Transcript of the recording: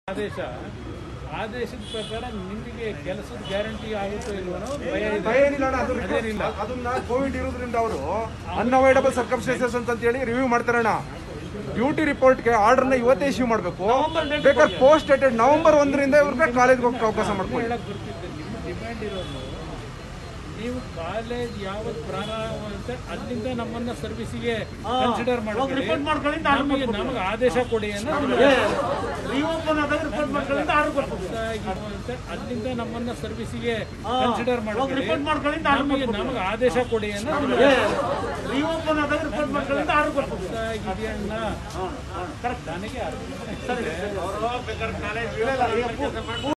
ಆದೇಶ ಆದೇಶದ ಪ್ರಕಾರ ನಿಮಗೆ ಕೆಲಸದ ಗ್ಯಾರಂಟಿ ಆಗುತ್ತೋ ಇಲ್ವೋ ಭಯ ಇದೆ ಭಯ ಏನಿಲ್ಲ ಅಣ್ಣ, ಅದು report- ಅದೇನಿಲ್ಲ. ಅದನ್ನ ಕೋವಿಡ್ ಇರೋದ್ರಿಂದ ಅವರು ಅನ್ಅವಾಯ್ಡಬಲ್ ಸರ್ಕಮ್ಸ್ಟೆನ್ಸಸ್ ಅಂತ ಹೇಳಿ ರಿವ್ಯೂ ಮಾಡ್ತಾರಣ್ಣ ಡ್ಯೂಟಿ ರಿಪೋರ್ಟ್ಗೆ ಆರ್ಡರ್ನ ಇವತ್ತೇ ಇಶ್ಯೂ ಮಾಡಬೇಕು ಬೇಕಾದ್ರೆ ಪೋಸ್ಟ್ ಡೇಟೆಡ್ ನವೆಂಬರ್ ಒಂದರಿಂದ ಇವ್ರಿಗೆ ಕಾಲೇಜ್ಗೆ ಹೋಗಕ್ಕೆ ಅವಕಾಶ ಮಾಡ್ಕೊಳ್ಳಿ ಹೇಳಕ್ ಬರ್ತಿದ್ದೆ ನಿಮ್ಮ ಡಿಮ್ಯಾಂಡ್ ಇರೋದು ನೀವು ಕಾಲೇಜ್ ಯಾವತ್ತು ಪ್ರಾರಂಭ ಆಗುತ್ತೆ ಅಲ್ಲಿಂದ ನಮ್ಮನ್ನ ಸರ್ವಿಸಿಗೆ ಕನ್ಸಿಡರ್ ರಿಪೋರ್ಟ್ ಮಾಡ್ಕೊಳ್ಳಿ ಮಾಡಿ ನಮಗೆ ನಮಗೆ ಆದೇಶ ಕೊಡಿ ಅನ್ನೋದು ರೀಓಪನ್ ಆದಾಗ ರಿಪೋರ್ಟ್ ಮಾಡ್ಕೊಳ್ಳಿ ಅಂತ ಆರ್ಡರ್ ಕೊಡ್ತೀವಿ ಇರುವಂತೆ ಅಲ್ಲಿಂದ ನಮ್ಮನ್ನ ಸರ್ವಿಸಿಗೆ ಕನ್ಸಿಡರ್ ಮಾಡಿ ರಿಪೋರ್ಟ್ ಮಾಡ್ಕೊಳ್ಳಿ ಅಂತ ನಮಗೆ ನಮಗೆ ಆದೇಶ ಕೊಡಿ ಅನ್ನೋದು ರೀಓಪನ್ ಆದಾಗ ರಿಪೋರ್ಟ್ ಮಾಡ್ಕೊಳ್ಳಿ ಅಂತ ಆರ್ಡರ್ ಕೊಡ್ತೀವಿ ಇದೆಯಣ್ಣ ನನಗೆ ಅರ್ಥ ಸರಿ